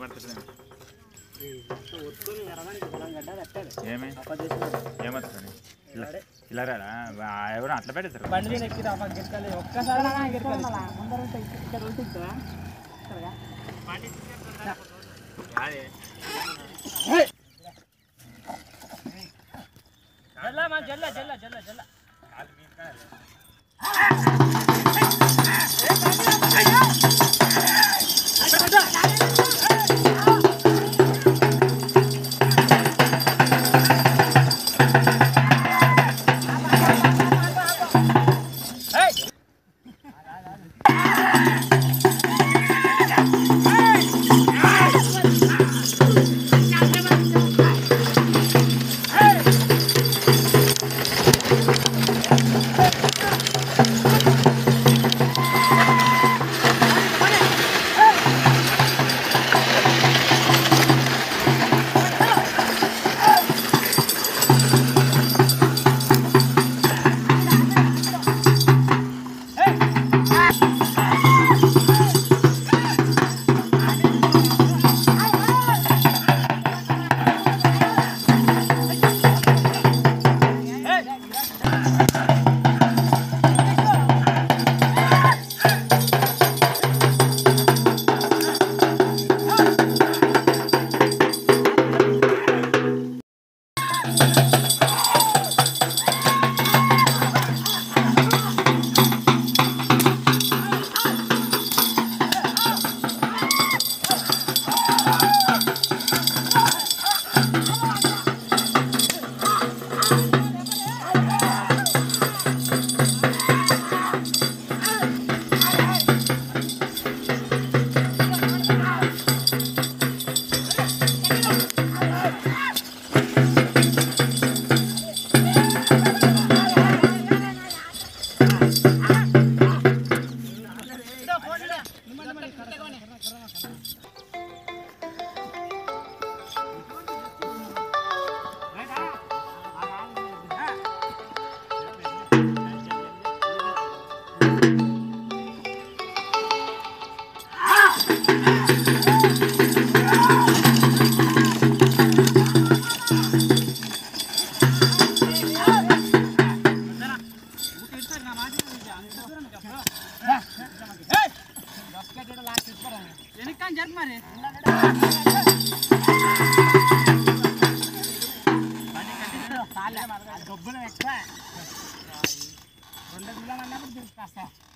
పడుతుంది ఒత్తుకొని ఎరగడానికి పొలం గడ్డ కట్టాలి ఏమి అప్ప చేసినాడు ఏమవుతుంది ఇలా రాడా ఎవరు అట్లా పెడతారు బండి మీద ఎక్కి అప్ప గెలకాలి ఒక్కసారి గెలకాలి ముందర ఉంటే ఇక్కడ ఉంటుందా జల్ల మా జల్ల జల్ల జల్ల జల్ల వెనక్కి జరుపు మరి డబ్బులు ఎక్కువ రెండు కిలోలు అన్నప్పుడు తీసుకొస్తా